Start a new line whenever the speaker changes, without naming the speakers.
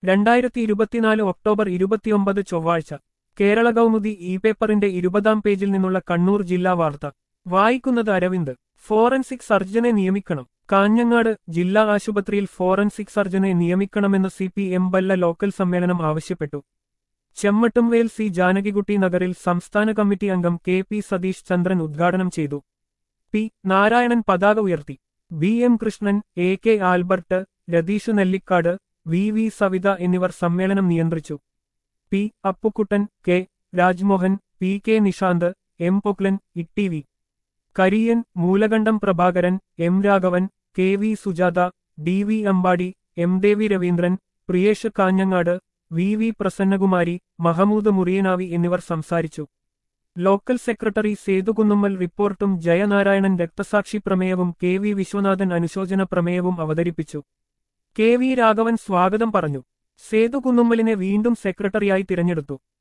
രണ്ടായിരത്തി ഇരുപത്തിനാല് ഒക്ടോബർ ഇരുപത്തിയൊമ്പത് ചൊവ്വാഴ്ച കേരള കൗമുദി ഇ പേപ്പറിന്റെ ഇരുപതാം പേജിൽ നിന്നുള്ള കണ്ണൂർ ജില്ലാ വാർത്ത വായിക്കുന്നത് അരവിന്ദ് ഫോറൻസിക് സർജനെ നിയമിക്കണം കാഞ്ഞങ്ങാട് ജില്ലാ ആശുപത്രിയിൽ ഫോറൻസിക് സർജനെ നിയമിക്കണമെന്ന് C P M Balla local സമ്മേളനം ആവശ്യപ്പെട്ടു ചെമ്മട്ടുംവേൽ സി ജാനകികുട്ടി നഗറിൽ സംസ്ഥാന കമ്മിറ്റി അംഗം കെ പി സതീഷ് ചന്ദ്രൻ ഉദ്ഘാടനം ചെയ്തു പി നാരായണൻ പതാക ഉയർത്തി B M Krishnan A K Albert Ratheesh Nellikkad V V Savitha എന്നിവർ സമ്മേളനം നിയന്ത്രിച്ചു P Appukuttan K Rajmohan P K Nishanth M Poklan Itti V Kariyan Moolakandam Prabhakaran M Raghavan K V Sujatha D V Ambadi M Devi Raveendran Priyesh Kanhangad V V Prasannakumari Mahmood Muriyanavi എന്നിവർ സംസാരിച്ചു ലോക്കൽ സെക്രട്ടറി സേതുകുന്നുമ്മൽ റിപ്പോർട്ടും ജയനാരായണൻ രക്തസാക്ഷി പ്രമേയവും കെ വി വിശ്വനാഥൻ അനുശോചന പ്രമേയവും അവതരിപ്പിച്ചു കെ വി രാഘവൻ സ്വാഗതം പറഞ്ഞു സേതുകുന്നുമ്മലിനെ വീണ്ടും സെക്രട്ടറിയായി തിരഞ്ഞെടുത്തു